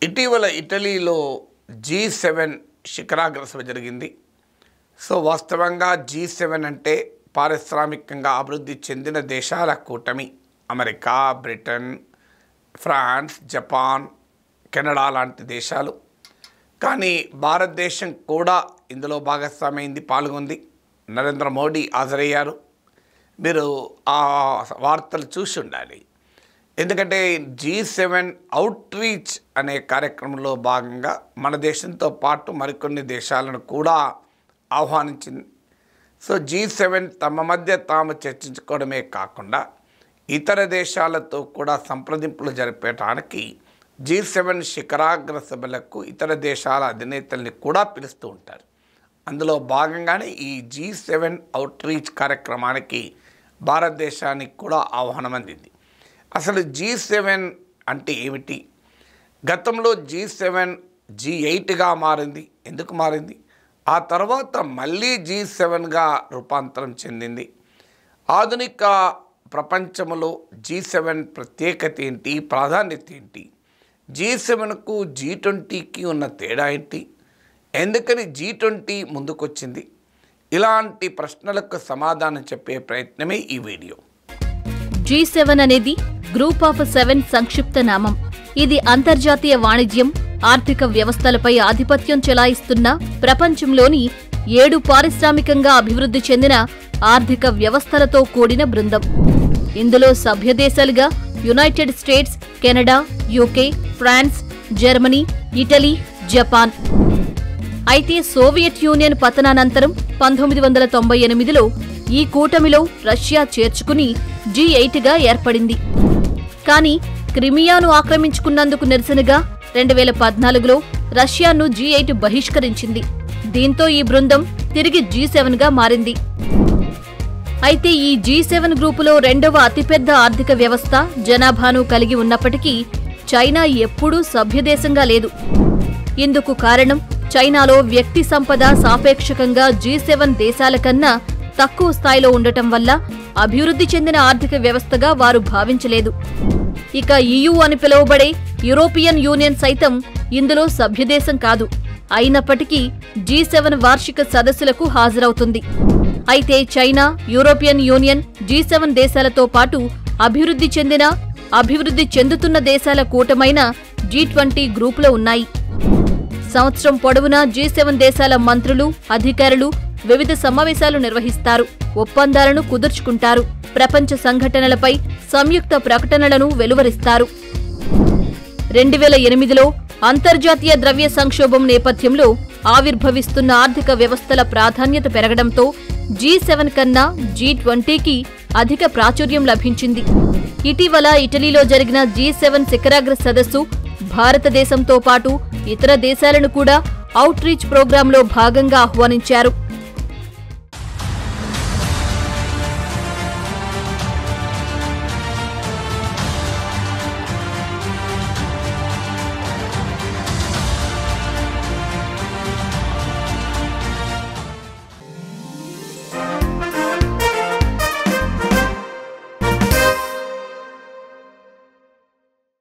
ఇటీవల ఇటలీలో G seven శిఖరాగ్ర సభ జరిగింది సో వాస్తవంగా జీ సెవెన్ అంటే పారిశ్రామికంగా అభివృద్ధి చెందిన దేశాల కూటమి America Britain France Japan Canada లాంటి దేశాలు కానీ భారతదేశం కూడా ఇందులో భాగస్వామైంది పాల్గొంది నరేంద్ర మోడీ హాజరయ్యారు మీరు ఆ వార్తలు చూసి ఉండాలి ఎందుకంటే జీ సెవెన్ అవుట్ రీచ్ అనే కార్యక్రమంలో భాగంగా మన దేశంతో పాటు మరికొన్ని దేశాలను కూడా ఆహ్వానించింది సో జీ సెవెన్ తమ మధ్య తాము చర్చించుకోవడమే కాకుండా ఇతర దేశాలతో కూడా సంప్రదింపులు జరిపేటానికి జీ సెవెన్ శిఖరాగ్ర సభలకు ఇతర దేశాల అధినేతల్ని కూడా పిలుస్తూ ఉంటారు అందులో భాగంగానే ఈ జీ సెవెన్ అవుట్ రీచ్ కార్యక్రమానికి భారతదేశానికి కూడా ఆహ్వానం అందింది అసలు జీ సెవెన్ అంటే ఏమిటి గతంలో జీ సెవెన్ జీ ఎయిట్గా మారింది ఎందుకు మారింది ఆ తర్వాత మళ్ళీ జీ సెవెన్గా రూపాంతరం చెందింది ఆధునిక ప్రపంచంలో జీ సెవెన్ ప్రత్యేకత ఏంటి ప్రాధాన్యత ఏంటి జీ సెవెన్కు జీ ట్వంటీకి ఉన్న తేడా ఏంటి ఎందుకని జీ ట్వంటీ ముందుకొచ్చింది ఇలాంటి ప్రశ్నలకు సమాధానం చెప్పే ప్రయత్నమే ఈ వీడియో జీ సెవెన్ అనేది గ్రూప్ ఆఫ్ సెవెన్ సంక్షిప్త నామం ఇది అంతర్జాతీయ వాణిజ్యం ఆర్థిక వ్యవస్థలపై ఆధిపత్యం చెలాయిస్తున్న ప్రపంచంలోని ఏడు పారిశ్రామికంగా అభివృద్ధి చెందిన ఆర్థిక వ్యవస్థలతో కూడిన బృందం ఇందులో సభ్యదేశాలుగా United States Canada UK France Germany Italy Japan అయితే సోవియట్ యూనియన్ పతనానంతరం పంతొమ్మిది వందల తొంభై ఎనిమిదిలో ఈ కూటమిలో రష్యా చేర్చుకుని జీ ఎయిట్గా ఏర్పడింది కానీ క్రిమియాను ఆక్రమించుకున్నందుకు నిరసనగా రెండు వేల పద్నాలుగులో రష్యాను జీ ఎయిట్ బహిష్కరించింది దీంతో ఈ బృందం తిరిగి జీ సెవెన్గా మారింది అయితే ఈ జీ సెవెన్ గ్రూపులో రెండవ అతిపెద్ద ఆర్థిక వ్యవస్థ జనాభాను కలిగి ఉన్నప్పటికీ చైనా ఎప్పుడూ సభ్యదేశంగా లేదు ఇందుకు కారణం చైనాలో వ్యక్తి సంపద సాపేక్షకంగా జీ సెవెన్ దేశాల కన్నా తక్కువ స్థాయిలో ఉండటం వల్ల అభివృద్ధి చెందిన ఆర్థిక వ్యవస్థగా వారు భావించలేదు ఇక ఈయూ అని పిలువబడే యూరోపియన్ యూనియన్ సైతం ఇందులో సభ్యదేశం కాదు అయినప్పటికీ జీ సెవెన్ వార్షిక సదస్సులకు హాజరవుతుంది అయితే China European Union G seven దేశాలతో పాటు అభివృద్ధి చెందిన అభివృద్ధి చెందుతున్న దేశాల కూటమైన జీ ట్వంటీ గ్రూపులో ఉన్నాయి సంవత్సరం పొడవునా జీ సెవెన్ దేశాల మంత్రులు అధికారులు వివిధ సమావేశాలు నిర్వహిస్తారు ఒప్పందాలను కుదుర్చుకుంటారు ప్రపంచ సంఘటనలపై సంయుక్త ప్రకటనలను వెలువరిస్తారు రెండు వేల ఎనిమిదిలో అంతర్జాతీయ ద్రవ్య సంక్షోభం నేపథ్యంలో ఆవిర్భవిస్తున్న ఆర్థిక వ్యవస్థల ప్రాధాన్యత పెరగడంతో జీ సెవెన్ కన్నా జీ ట్వంటీకి అధిక ప్రాచుర్యం లభించింది ఇటీవల ఇటలీలో జరిగిన జీ సెవెన్ శిఖరాగ్ర సదస్సు భారతదేశంతో పాటు ఇతర దేశాలను కూడా అవుట్ రీచ్ ప్రోగ్రాంలో భాగంగా ఆహ్వానించారు